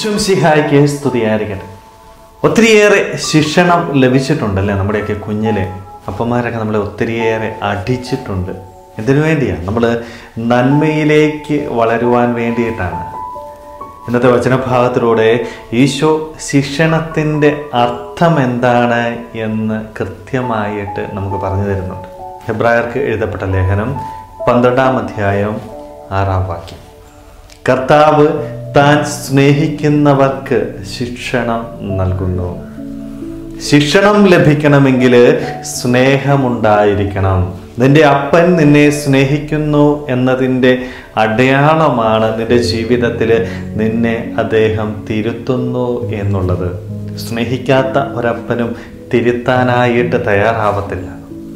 ഈശ്വം സിഹായിക്ക് സ്തുതിയായിരിക്കട്ടെ ഒത്തിരിയേറെ ശിക്ഷണം ലഭിച്ചിട്ടുണ്ടല്ലേ നമ്മുടെയൊക്കെ കുഞ്ഞിലെ അപ്പന്മാരൊക്കെ നമ്മളെ ഒത്തിരിയേറെ അടിച്ചിട്ടുണ്ട് എന്തിനു വേണ്ടിയാണ് നമ്മൾ നന്മയിലേക്ക് വളരുവാൻ വേണ്ടിയിട്ടാണ് ഇന്നത്തെ വചനഭാഗത്തിലൂടെ ഈശോ ശിക്ഷണത്തിൻ്റെ അർത്ഥം എന്താണ് എന്ന് കൃത്യമായിട്ട് നമുക്ക് പറഞ്ഞു തരുന്നുണ്ട് ഹെബ്രായർക്ക് എഴുതപ്പെട്ട ലേഖനം പന്ത്രണ്ടാം അധ്യായം ആറാം വാക്യം കർത്താവ് താൻ സ്നേഹിക്കുന്നവർക്ക് ശിക്ഷണം നൽകുന്നു ശിക്ഷണം ലഭിക്കണമെങ്കിൽ സ്നേഹമുണ്ടായിരിക്കണം നിന്റെ അപ്പൻ നിന്നെ സ്നേഹിക്കുന്നു എന്നതിൻ്റെ അടയാളമാണ് നിന്റെ ജീവിതത്തിൽ നിന്നെ അദ്ദേഹം തിരുത്തുന്നു എന്നുള്ളത് സ്നേഹിക്കാത്ത ഒരപ്പനും തിരുത്താനായിട്ട് തയ്യാറാവത്തില്ല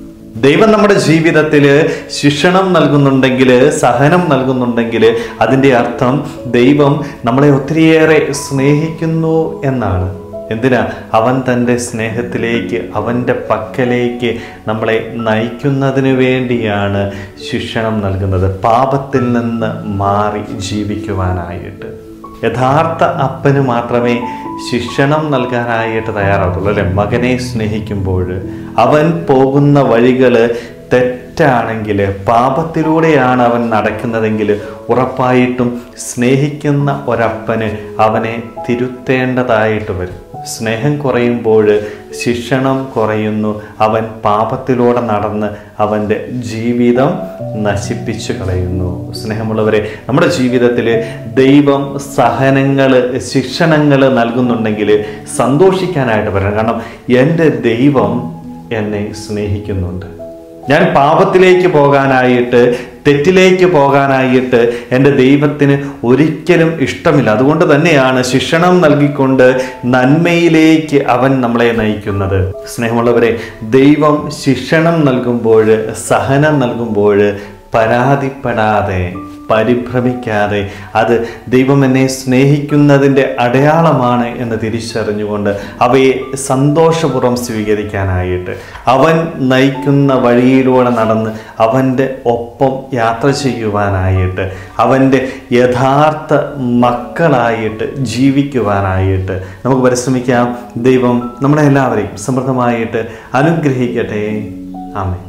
ദൈവം നമ്മുടെ ജീവിതത്തിൽ ശിക്ഷണം നൽകുന്നുണ്ടെങ്കിൽ സഹനം നൽകുന്നുണ്ടെങ്കിൽ അതിൻ്റെ അർത്ഥം ദൈവം നമ്മളെ ഒത്തിരിയേറെ സ്നേഹിക്കുന്നു എന്നാണ് എന്തിനാ അവൻ തൻ്റെ സ്നേഹത്തിലേക്ക് അവൻ്റെ പക്കലേക്ക് നമ്മളെ നയിക്കുന്നതിന് വേണ്ടിയാണ് ശിക്ഷണം നൽകുന്നത് പാപത്തിൽ നിന്ന് മാറി ജീവിക്കുവാനായിട്ട് യഥാർത്ഥ അപ്പന് മാത്രമേ ശിക്ഷണം നൽകാനായിട്ട് തയ്യാറാവത്തുള്ളൂ അല്ലെ മകനെ സ്നേഹിക്കുമ്പോൾ അവൻ പോകുന്ന വഴികൾ തെറ്റാണെങ്കിൽ പാപത്തിലൂടെയാണ് അവൻ നടക്കുന്നതെങ്കിൽ ഉറപ്പായിട്ടും സ്നേഹിക്കുന്ന ഒരപ്പന് അവനെ തിരുത്തേണ്ടതായിട്ട് വരും സ്നേഹം കുറയുമ്പോൾ ശിക്ഷണം കുറയുന്നു അവൻ പാപത്തിലൂടെ നടന്ന് അവൻ്റെ ജീവിതം നശിപ്പിച്ചു കളയുന്നു സ്നേഹമുള്ളവരെ നമ്മുടെ ജീവിതത്തിൽ ദൈവം സഹനങ്ങൾ ശിക്ഷണങ്ങൾ നൽകുന്നുണ്ടെങ്കിൽ സന്തോഷിക്കാനായിട്ട് പറയണം കാരണം എൻ്റെ ദൈവം എന്നെ സ്നേഹിക്കുന്നുണ്ട് ഞാൻ പാപത്തിലേക്ക് പോകാനായിട്ട് തെറ്റിലേക്ക് പോകാനായിട്ട് എൻ്റെ ദൈവത്തിന് ഒരിക്കലും ഇഷ്ടമില്ല അതുകൊണ്ട് തന്നെയാണ് ശിക്ഷണം നൽകിക്കൊണ്ട് നന്മയിലേക്ക് അവൻ നമ്മളെ നയിക്കുന്നത് സ്നേഹമുള്ളവരെ ദൈവം ശിക്ഷണം നൽകുമ്പോൾ സഹനം നൽകുമ്പോൾ പരാതിപ്പെടാതെ പരിഭ്രമിക്കാതെ അത് ദൈവം എന്നെ സ്നേഹിക്കുന്നതിൻ്റെ അടയാളമാണ് എന്ന് തിരിച്ചറിഞ്ഞുകൊണ്ട് അവയെ സന്തോഷപൂർവ്വം സ്വീകരിക്കാനായിട്ട് അവൻ നയിക്കുന്ന വഴിയിലൂടെ നടന്ന് അവൻ്റെ ഒപ്പം യാത്ര ചെയ്യുവാനായിട്ട് അവൻ്റെ യഥാർത്ഥ മക്കളായിട്ട് ജീവിക്കുവാനായിട്ട് നമുക്ക് പരിശ്രമിക്കാം ദൈവം നമ്മളെ എല്ലാവരെയും സമൃദ്ധമായിട്ട് അനുഗ്രഹിക്കട്ടെ ആമേ